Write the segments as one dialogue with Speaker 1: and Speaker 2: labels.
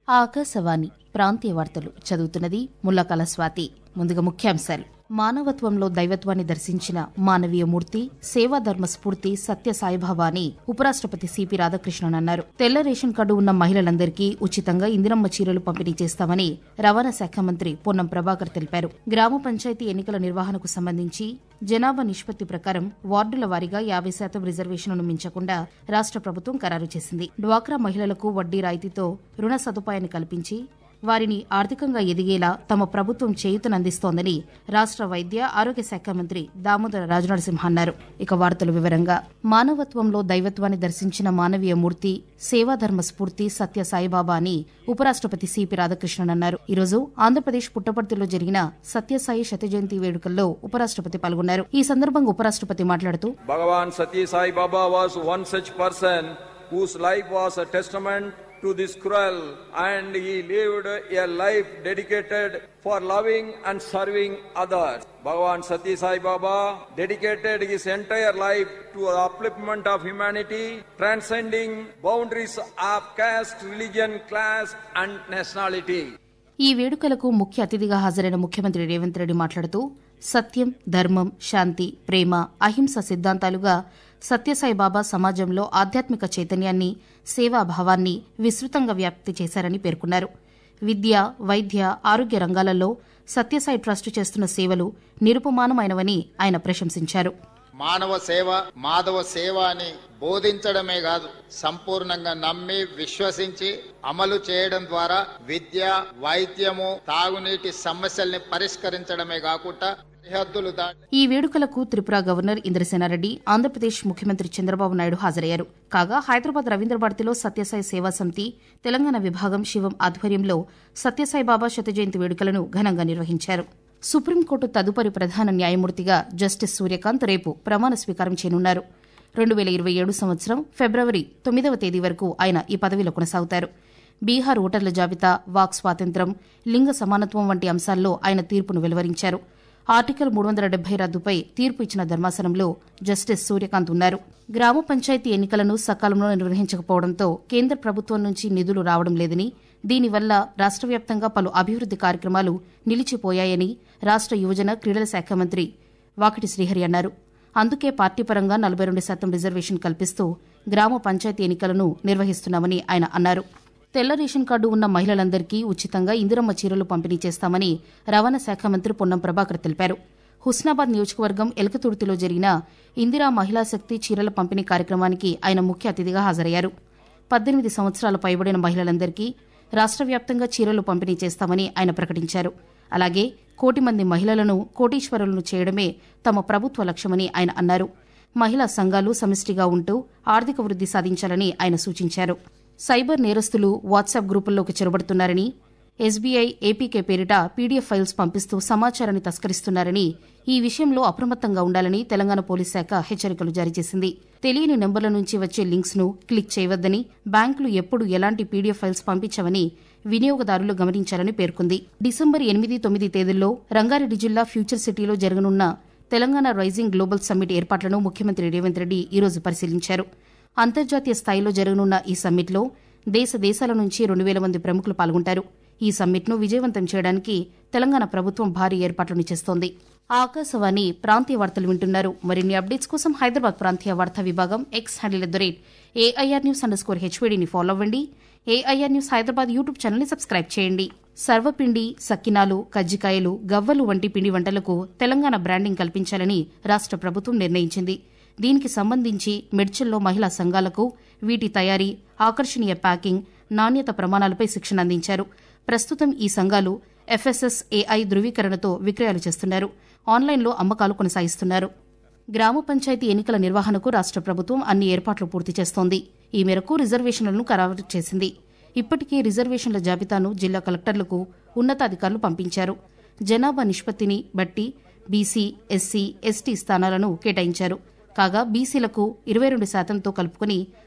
Speaker 1: ఆకాశవాణి ప్రాంతీయ వార్తలు చదువుతున్నది ముల్లకల స్వాతి ముందుగా ముఖ్యాంశాలు మానవత్వంలో దైవత్వాన్ని దర్శించిన మానవీయ మూర్తి సేవాధర్మ స్ఫూర్తి సత్య సాయిబాబా అని ఉపరాష్టపతి సిపి రాధాకృష్ణన్ అన్నారు తెల్ల రేషన్ కార్డు ఉన్న మహిళలందరికీ ఉచితంగా ఇందిరమ్మ చీరలు పంపిణీ చేస్తామని రవాణా శాఖ మంత్రి పొన్నం ప్రభాకర్ తెలిపారు గ్రామ పంచాయతీ ఎన్నికల నిర్వహణకు సంబంధించి జనాభా నిష్పత్తి ప్రకారం వార్డుల వారీగా యాభై శాతం రిజర్వేషన్లను మించకుండా రాష్ట ప్రభుత్వం ఖరారు చేసింది డ్వాక్రా మహిళలకు వడ్డీ రాయితీతో రుణ సదుపాయాన్ని కల్పించి వారిని ఆర్థికంగా ఎదిగేలా తమ ప్రభుత్వం చేయూతనందిస్తోందని రాష్ట వైద్య ఆరోగ్య శాఖ మంత్రి దామోదర రాజనరసింహ అన్నారు ఇక వార్తల వివరంగా మానవత్వంలో దైవత్వాన్ని దర్శించిన మానవీయ మూర్తి సేవాధర్మ స్ఫూర్తి సత్య సాయిబాబా అని ఉపరాష్టపతి సిపి రాధాకృష్ణన్ అన్నారు ఈరోజు ఆంధ్రప్రదేశ్ పుట్టపర్తిలో జరిగిన సత్యసాయి శత జయంతి వేడుకల్లో ఉపరాష్టపతి పాల్గొన్నారు ఈ సందర్భంగా ఉపరాష్టపతి మాట్లాడుతూ
Speaker 2: Bhagavan Sati Sai Baba was one such person whose life was a testament to this cruel and he lived a life dedicated for loving and serving others. Bhagavan Sati Sai Baba dedicated his entire life to the upliftment of humanity, transcending boundaries of caste, religion, class and nationality.
Speaker 1: ఈ వేడుకలకు ముఖ్య అతిథిగా హాజరైన ముఖ్యమంత్రి రేవంత్ రెడ్డి మాట్లాడుతూ సత్యం ధర్మం శాంతి ప్రేమ అహింస సిద్ధాంతాలుగా సత్యసాయి బాబా సమాజంలో ఆధ్యాత్మిక చైతన్యాన్ని సేవాభావాన్ని విస్తృతంగా వ్యాప్తి చేశారని పేర్కొన్నారు విద్య వైద్య ఆరోగ్య రంగాలలో సత్యసాయి ట్రస్ట్ చేస్తున్న సేవలు నిరుపమానమైనవని ఆయన ప్రశంసించారు
Speaker 3: మానవ సేవ మాధవ సేవ అని బోధించడమే కాదు సంపూర్ణంగా నమ్మి విశ్వసించి అమలు చేయడం ద్వారా విద్య వైద్యము తాగునీటి సమస్యల్ని పరిష్కరించడమే కాకుండా సరిహద్దులు దాటి
Speaker 1: ఈ వేడుకలకు త్రిపుర గవర్నర్ ఇంద్రసేనారెడ్డి ఆంధ్రప్రదేశ్ ముఖ్యమంత్రి చంద్రబాబు నాయుడు హాజరయ్యారు కాగా హైదరాబాద్ రవీంద్ర భారతిలో సత్యసాయి సేవా సమితి తెలంగాణ విభాగం శివం ఆధ్వర్యంలో సత్యసాయి బాబా శత జయంతి వేడుకలను ఘనంగా నిర్వహించారు సుప్రీంకోర్టు తదుపరి ప్రధాన న్యాయమూర్తిగా జస్టిస్ సూర్యకాంత్ రేపు ప్రమాణ స్వీకారం చేయనున్నారు రెండు వేల ఇరవై ఏడు సంవత్సరం ఫిబ్రవరి తొమ్మిదవ తేదీ వరకు ఆయన ఈ పదవిలో కొనసాగుతారు బీహార్ ఓటర్ల జాబితా వాక్ స్వాతంత్ర్యం లింగ సమానత్వం వంటి అంశాల్లో ఆయన తీర్పును వెలువరించారు ఆర్టికల్ మూడు వందల డెబ్బై రద్దుపై తీర్పు ఇచ్చిన ధర్మాసనంలో జస్టిస్ సూర్యకాంత్ ఉన్నారు గ్రామ పంచాయతీ ఎన్నికలను సకాలంలో నిర్వహించకపోవడంతో కేంద్ర ప్రభుత్వం నుంచి నిధులు రావడం లేదని దీనివల్ల రాష్ట్ర వ్యాప్తంగా పలు అభివృద్ది కార్యక్రమాలు నిలిచిపోయాయని రాష్ట్ర యువజన క్రీడల శాఖ మంత్రి వాకిటి శ్రీహరి అన్నారు అందుకే పార్టీ పరంగా నలభై రెండు శాతం రిజర్వేషన్ కల్పిస్తూ గ్రామ పంచాయతీ ఎన్నికలను నిర్వహిస్తున్నామని ఆయన అన్నారు తెల్ల రేషన్ కార్డు ఉన్న మహిళలందరికీ ఉచితంగా ఇందిరమ్మ చీరలు పంపిణీ చేస్తామని రవాణా శాఖ మంత్రి పొన్నం ప్రభాకర్ తెలిపారు హుస్నాబాద్ నియోజకవర్గం ఎలకతుర్తిలో జరిగిన ఇందిరా మహిళా శక్తి చీరల పంపిణీ కార్యక్రమానికి ఆయన ముఖ్య అతిథిగా హాజరయ్యారు పద్దెనిమిది సంవత్సరాల పైబడిన మహిళలందరికీ రాష్ట్ర వ్యాప్తంగా చీరలు పంపిణీ చేస్తామని ఆయన ప్రకటించారు అలాగే కోటి మంది మహిళలను కోటీశ్వరులను చేయడమే తమ ప్రభుత్వ లక్ష్యమని ఆయన అన్నారు మహిళా సంఘాలు సమిష్టిగా ఉంటూ ఆర్థిక వృద్ధి సాధించాలని ఆయన సూచించారు సైబర్ నేరస్తులు వాట్సాప్ గ్రూపుల్లోకి చొరబడుతున్నారని ఎస్బీఐ ఏపీకే పేరిట పీడీఎఫ్ ఫైల్స్ పంపిస్తూ సమాచారాన్ని తస్కరిస్తున్నారని ఈ విషయంలో అప్రమత్తంగా ఉండాలని తెలంగాణ పోలీస్ శాఖ హెచ్చరికలు జారీ చేసింది తెలియని నెంబర్ల నుంచి వచ్చే లింక్స్ ను క్లిక్ చేయవద్దని బ్యాంకులు ఎప్పుడు ఎలాంటి పీడీఎఫ్ ఫైల్స్ పంపించవని వినియోగదారులు గమనించాలని పేర్కొంది డిసెంబర్ ఎనిమిది తొమ్మిది తేదీల్లో రంగారెడ్డి జిల్లా ఫ్యూచర్ సిటీలో జరగనున్న తెలంగాణ రైజింగ్ గ్లోబల్ సమ్మిట్ ఏర్పాట్లను ముఖ్యమంత్రి రేవంత్ రెడ్డి ఈరోజు పరిశీలించారు అంతర్జాతీయ స్థాయిలో జరగనున్న ఈ సమ్మిట్లో దేశ దేశాల నుంచి రెండు వేల మంది ప్రముఖులు పాల్గొంటారు ఈ సమ్మిట్ను విజయవంతం చేయడానికి తెలంగాణ ప్రభుత్వం భారీ ఏర్పాట్లను చేస్తోంది ఆకాశవాణి ప్రాంతీయ వార్తలు వింటున్నారు మరిన్ని అప్డేట్స్ కోసం హైదరాబాద్ ప్రాంతీయ వార్తా విభాగం X handle at the rate AIR news underscore హెచ్వీడీని ఫాలో అవ్వండి ఏఐఆర్ న్యూస్ హైదరాబాద్ యూట్యూబ్ ఛానల్ని సబ్స్క్రైబ్ చేయండి సర్వపిండి సక్కినాలు కజ్జికాయలు గవ్వలు వంటి పిండి వంటలకు తెలంగాణ బ్రాండింగ్ కల్పించాలని రాష్ట ప్రభుత్వం నిర్ణయించింది దీనికి సంబంధించి మెడ్చల్లో మహిళా సంఘాలకు వీటి తయారీ ఆకర్షణీయ ప్యాకింగ్ నాణ్యత ప్రమాణాలపై శిక్షణ అందించారు ప్రస్తుతం ఈ సంఘాలు ఎఫ్ఎస్ఎస్ఏఐ ధృవీకరణతో విక్రయాలు చేస్తున్నారు ఆన్లైన్లో అమ్మకాలు కొనసాగిస్తున్నారు గ్రామ పంచాయతీ ఎన్నికల నిర్వహణకు రాష్ట ప్రభుత్వం అన్ని ఏర్పాట్లు పూర్తి చేస్తోంది ఈ మేరకు రిజర్వేషన్లను ఖరారు చేసింది ఇప్పటికే రిజర్వేషన్ల జాబితాను జిల్లా కలెక్టర్లకు ఉన్నతాధికారులు పంపించారు జనాభా నిష్పత్తిని బట్టి బీసీ ఎస్సీ ఎస్టీ స్థానాలను కేటాయించారు కాగా బీసీలకు ఇరవై రెండు శాతంతో కలుపుకుని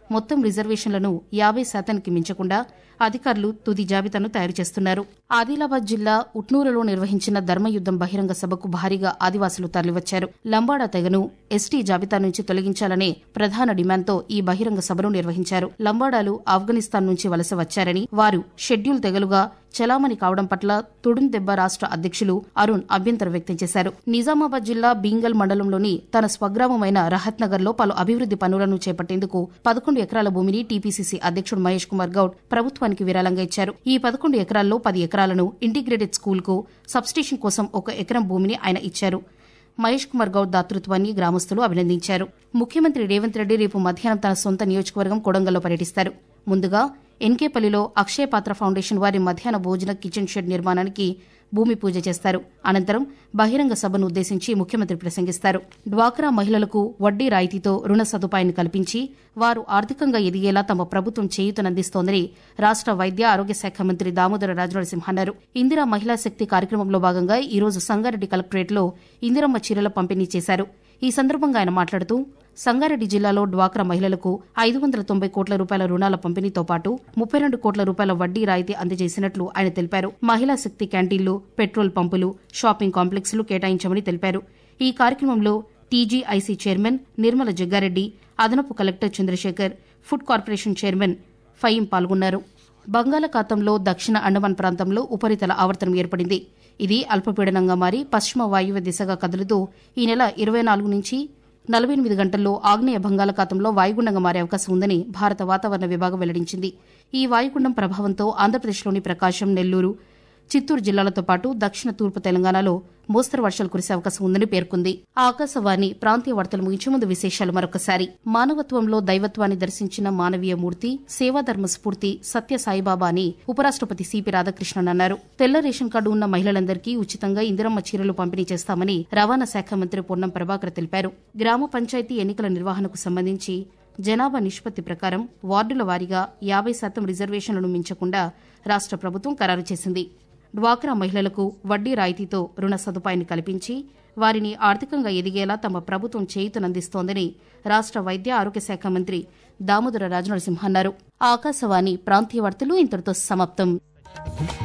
Speaker 1: మొత్తం రిజర్వేషన్లను యాభై శాతానికి మించకుండా అధికారులు తుది జాబితాను తయారు చేస్తున్నారు ఆదిలాబాద్ జిల్లా ఉట్నూరులో నిర్వహించిన ధర్మయుద్దం బహిరంగ సభకు భారీగా ఆదివాసులు తరలివచ్చారు లంబాడా తెగను ఎస్టీ జాబితా నుంచి తొలగించాలనే ప్రధాన డిమాండ్తో ఈ బహిరంగ సభను నిర్వహించారు లంబాడాలు ఆఫ్ఘనిస్తాన్ నుంచి వలస వచ్చారని వారు షెడ్యూల్ తెగలుగా చలామణి కావడం పట్ల తుడుం దెబ్బ రాష్ట్ర అధ్యక్షులు అరుణ్ అభ్యంతరం వ్యక్తం చేశారు నిజామాబాద్ జిల్లా బీంగల్ మండలంలోని తన స్వగ్రామమైన రహత్ నగర్ లో పలు అభివృద్ది పనులను చేపట్టేందుకు పదకొండు ఎకరాల భూమిని టీపీసీసీ అధ్యక్షుడు మహేష్ కుమార్ గౌడ్ ప్రభుత్వానికి విరాళంగా ఇచ్చారు ఈ పదకొండు ఎకరాల్లో పది ఎకరాలను ఇంటిగ్రేటెడ్ స్కూల్ కు సబ్స్టేషన్ కోసం ఒక ఎకరం భూమిని ఆయన ఇచ్చారు మహేష్ కుమార్ గౌడ్ దాతృత్వాన్ని గ్రామస్తులు అభినందించారు ముఖ్యమంత్రి రేవంత్ రెడ్డి రేపు మధ్యాహ్నం తన సొంత నియోజకవర్గం కొడంగల్లో పర్యటిస్తారు ముందుగా ఎన్కేపల్లిలో అక్షయ పాత్ర ఫౌండేషన్ వారి మధ్యాహ్న భోజన కిచెన్ షెడ్ నిర్మాణానికి భూమి పూజ చేస్తారు అనంతరం బహిరంగ సభను ఉద్దేశించి ముఖ్యమంత్రి ప్రసంగిస్తారు డ్వాక్రా మహిళలకు వడ్డీ రాయితీతో రుణ సదుపాయాన్ని కల్పించి వారు ఆర్థికంగా ఎదిగేలా తమ ప్రభుత్వం చేయూతనందిస్తోందని రాష్ట వైద్య ఆరోగ్య శాఖ మంత్రి దామోదర రాజనరసింహ అన్నారు ఇందిరా మహిళా శక్తి కార్యక్రమంలో భాగంగా ఈ రోజు సంగారెడ్డి కలెక్టరేట్లో ఇందిరమ్మ చీరల పంపిణీ చేశారు ఈ సందర్భంగా ఆయన మాట్లాడుతూ సంగారెడ్డి జిల్లాలో డ్వాక్రా మహిళలకు ఐదు వందల తొంభై కోట్ల రూపాయల రుణాల పంపిణీతో పాటు ముప్పై రెండు కోట్ల రూపాయల వడ్డీ రాయితీ అందజేసినట్లు ఆయన తెలిపారు మహిళా శక్తి క్యాంటీన్లు పెట్రోల్ పంపులు షాపింగ్ కాంప్లెక్స్లు కేటాయించామని తెలిపారు ఈ కార్యక్రమంలో టీజీఐసీ చైర్మన్ నిర్మల జగ్గారెడ్డి అదనపు collector Chandrasekhar food corporation chairman Fayeem పాల్గొన్నారు బంగాళాఖాతంలో దక్షిణ అండమాన్ ప్రాంతంలో ఉపరితల ఆవర్తనం ఏర్పడింది ఇది అల్పపీడనంగా మారి పశ్చిమ వాయువ్య దిశగా కదులుతూ ఈ నెల ఇరవై నాలుగు నుంచి నలభై ఎనిమిది గంటల్లో ఆగ్నేయ బంగాళాఖాతంలో వాయుగుండంగా మారే అవకాశం ఉందని భారత వాతావరణ విభాగం వెల్లడించింది ఈ వాయుగుండం ప్రభావంతో ఆంధ్రప్రదేశ్లోని ప్రకాశం నెల్లూరు చిత్తూరు జిల్లాలతో పాటు దక్షిణ తూర్పు తెలంగాణలో మోస్తరు వర్షాలు కురిసే అవకాశం ఉందని పేర్కొంది ఆకాశవాణి ప్రాంతీయ వార్తలు ముగించే ముందు విశేషాలు మరొకసారి మానవత్వంలో దైవత్వాన్ని దర్శించిన మానవీయ మూర్తి సేవాధర్మ స్ఫూర్తి సత్య సాయిబాబా అని ఉపరాష్టపతి సిపి రాధాకృష్ణన్ అన్నారు తెల్ల రేషన్ కార్డు ఉన్న మహిళలందరికీ ఉచితంగా ఇందిరమ్మ చీరలు పంపిణీ చేస్తామని రవాణా శాఖ మంత్రి పొన్నం ప్రభాకర్ తెలిపారు గ్రామ పంచాయతీ ఎన్నికల నిర్వహణకు సంబంధించి జనాభా నిష్పత్తి ప్రకారం వార్డుల వారీగా యాభై శాతం రిజర్వేషన్లను మించకుండా రాష్ట ప్రభుత్వం ఖరారు చేసింది డ్వాక్రా మహిళలకు వడ్డీ రాయితీతో రుణ సదుపాయాన్ని కల్పించి వారిని ఆర్థికంగా ఎదిగేలా తమ ప్రభుత్వం చేయూతనందిస్తోందని రాష్ట వైద్య ఆరోగ్య శాఖ మంత్రి దామోదర రాజనరసింహ అన్నారు ఆకాశవాణి ప్రాంతీయ వార్తలు ఇంతటితో సమాప్తం